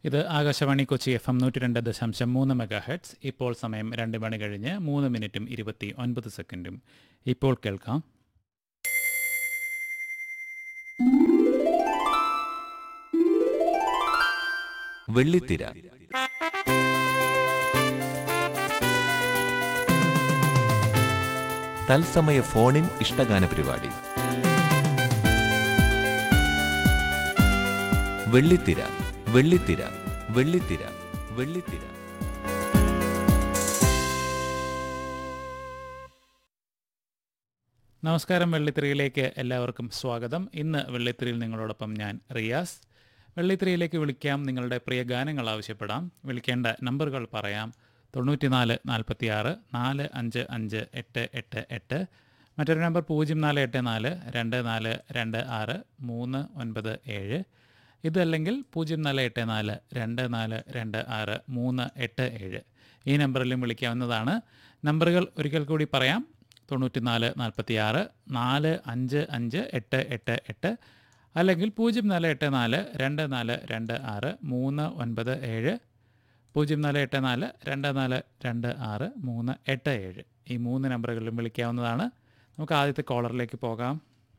ഇത് Akashvani Kochi F M നൂറ്റി രണ്ട് ദശാംശം മൂന്ന് മെഗാ ഹെഡ്സ് ഇപ്പോൾ സമയം രണ്ട് മണി കഴിഞ്ഞ് മൂന്ന് മിനിറ്റും ഇരുപത്തി ഒൻപത് സെക്കൻഡും ഇപ്പോൾ കേൾക്കാം വെള്ളിത്തിര തത്സമയ ഫോണിൻ ഇഷ്ടഗാന പരിപാടി വെള്ളിത്തിര വെള്ളിത്തിര വെള്ളിത്തിര വെള്ളിത്തിര നമസ്കാരം വെള്ളിത്തിരയിലേക്ക് എല്ലാവർക്കും സ്വാഗതം ഇന്ന് വെള്ളിത്തിരയിൽ നിങ്ങളോടൊപ്പം ഞാൻ റിയാസ് വെള്ളിത്തിരയിലേക്ക് വിളിക്കാം നിങ്ങളുടെ പ്രിയ ഗാനങ്ങൾ ആവശ്യപ്പെടാം വിളിക്കേണ്ട നമ്പറുകൾ പറയാം തൊണ്ണൂറ്റിനാല് നാൽപ്പത്തി ആറ് നാല് അഞ്ച് അഞ്ച് എട്ട് എട്ട് എട്ട് മറ്റൊരു നമ്പർ പൂജ്യം നാല് എട്ട് നാല് രണ്ട് നാല് രണ്ട് ആറ് മൂന്ന് ഒൻപത് ഏഴ് ഇതല്ലെങ്കിൽ പൂജ്യം നാല് എട്ട് നാല് രണ്ട് നാല് രണ്ട് ആറ് മൂന്ന് എട്ട് ഏഴ് ഈ നമ്പറിലും വിളിക്കാവുന്നതാണ് നമ്പറുകൾ ഒരിക്കൽ കൂടി പറയാം തൊണ്ണൂറ്റിനാല് നാൽപ്പത്തി ആറ് നാല് അഞ്ച് അഞ്ച് എട്ട് എട്ട് എട്ട് അല്ലെങ്കിൽ പൂജ്യം നാല് എട്ട് നാല് രണ്ട് നാല് രണ്ട് ആറ് മൂന്ന് ഒൻപത് ഏഴ് പൂജ്യം നാല് എട്ട് നാല് രണ്ട് നാല് രണ്ട് ആറ് മൂന്ന് എട്ട് ഏഴ് ഈ മൂന്ന് നമ്പറുകളിലും വിളിക്കാവുന്നതാണ് നമുക്ക് ആദ്യത്തെ കോളറിലേക്ക് പോകാം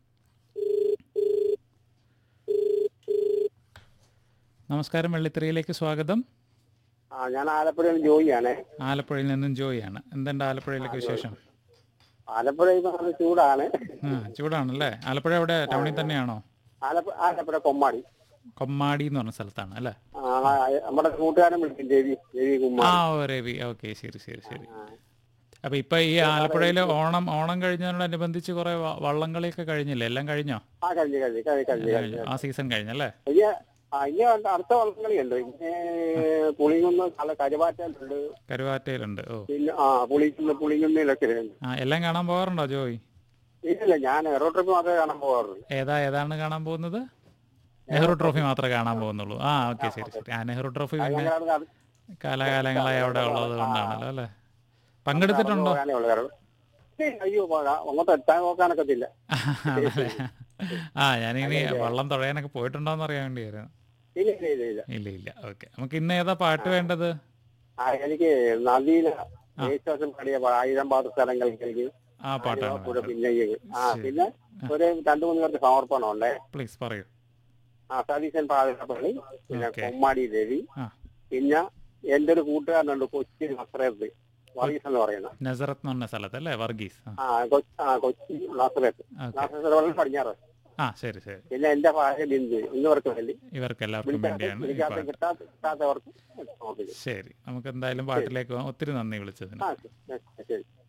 നമസ്കാരം വെള്ളിത്തിരയിലേക്ക് സ്വാഗതം ആ ഞാൻ ആലപ്പുഴയിൽ ജോയിയാണ് ആലപ്പുഴയിൽ നിന്നും ജോയിയാണ് എന്തുണ്ട് ആലപ്പുഴയിലേക്ക് വിശേഷം ആലപ്പുഴ ഇപ്പൊ നല്ല ചൂടാണ് ആ ചൂടാണല്ലേ ആലപ്പുഴ എവിടെ ടൗണിൽ തന്നെയാണോ ആലപ്പുഴ ആലപ്പുഴ കൊമ്മാടി കൊമ്മാടി എന്ന് പറഞ്ഞ സ്ഥലത്താണ് അല്ലേ ആ, നമ്മുടെ കൂട്ടുകാരൻ വിളിക്കും രവി രവി ആ കുമാർ ഓ രവി ഓക്കെ ശരി ശരി ശരി അപ്പൊ ഇപ്പൊ ഈ ആലപ്പുഴയിലെ ഓണം ഓണം കഴിഞ്ഞതിനോടനുബന്ധിച്ച് കുറെ വ- വള്ളംകളിയൊക്കെ കഴിഞ്ഞില്ലേ എല്ലാം കഴിഞ്ഞോ ആ കഴിഞ്ഞു കഴിഞ്ഞു കഴിഞ്ഞു കഴിഞ്ഞു കഴിഞ്ഞു ആ സീസൺ കഴിഞ്ഞല്ലേ ഇനി ആ, ഇനി അടുത്ത വള്ളംകളിയുണ്ട് ഇനി പുളിങ്കുന്ന് നല്ല കരുവാറ്റുണ്ട് കരുവാറ്റയിലുണ്ട് ഓ പിന്നെ ആ പുളിക്കുന്ന് പുളിങ്കുന്നിലൊക്കെ ഉണ്ട് ആ എല്ലാം കാണാൻ പോകാറുണ്ടോ ജോയ് ഇല്ല ഞാൻ എറോ ട്രിപ്പ് മാത്രമേ കാണാൻ പോകാറുള്ളൂ ഏതാ ഏതാണ് കാണാൻ പോകുന്നത് നെഹ്റു ട്രോഫി മാത്രമേ കാണാൻ പോകുന്നുള്ളൂ ആ ഓക്കെ ശരി ശരി ആ നെഹ്റു ട്രോഫി പിന്നെ ഞങ്ങളവിടെ അത് കാലാകാലങ്ങളായി അവിടെ ഉള്ളത് കൊണ്ടാണല്ലോ അല്ലേ പങ്കെടുത്തിട്ടുണ്ടോ പോകാനേ ഉള്ളൂ കാരണം ഏയ്, അയ്യോ പോകാം അങ്ങോട്ട് എത്താൻ നോക്കാനൊക്കത്തില്ല ആണല്ലേ ആ ഞാനിനി വള്ളം തുഴയാനൊക്കെ പോയിട്ടുണ്ടോന്ന് അറിയാൻ വേണ്ടിയായിരുന്നു ഇല്ല ഇല്ല ഇല്ല ഇല്ല ഇല്ല ഇല്ല ഓക്കെ നമുക്ക് ഇന്ന് ഏതാ പാട്ട് വേണ്ടത് ആ എനിക്ക് നദീന യേശുദാസൻ പാടിയ ആയിരം പാത സ്ഥലങ്ങൾക്ക് എനിക്ക് ആ പാട്ടാണ് കൂടെ വേണ്ടത്. പിന്നെ ഈ- ആ പിന്നെ ഒരു രണ്ടു മൂന്ന് പേർക്ക് സമർപ്പണം ഉണ്ട് പ്ലീസ് പറയൂ ആ സതീശൻ പാതിരപ്പള്ളി പിന്നെ ഓക്കേ. കൊമ്മാടി രവി ആ പിന്നെ എന്റെ ഒരു കൂട്ടുകാരനുണ്ട് കൊച്ചി നസ്രത്ത് വർഗീസ് എന്ന് പറയുന്നത് നസറത്ത് എന്ന് പറഞ്ഞ സ്ഥലത്ത് അല്ലേ വർഗീസ് ആ ആ കൊച്ചി ആ കൊച്ചി നസ്രത്ത് ഓക്കെ നസ്രത്ത് വളരെ പടിഞ്ഞാറ് ആ ശരി ശരി പിന്നെ എന്റെ ഭാര്യ ബിന്ദു എന്നിവർക്ക് വേണ്ടി ഇവർക്ക് എല്ലാവർക്കും വിളിക്കാത്ത വേണ്ടിയാണ് ഈ വിളിക്കാത്ത പാട്ട് കിട്ടാത്ത കിട്ടാത്തവർക്ക് സമർപ്പിക്കും ശരി നമുക്ക് എന്തായാലും പാട്ടിലേക്ക് പോകാം ഒത്തിരി നന്ദി വിളിച്ചതിന് ആ ശരി ശരി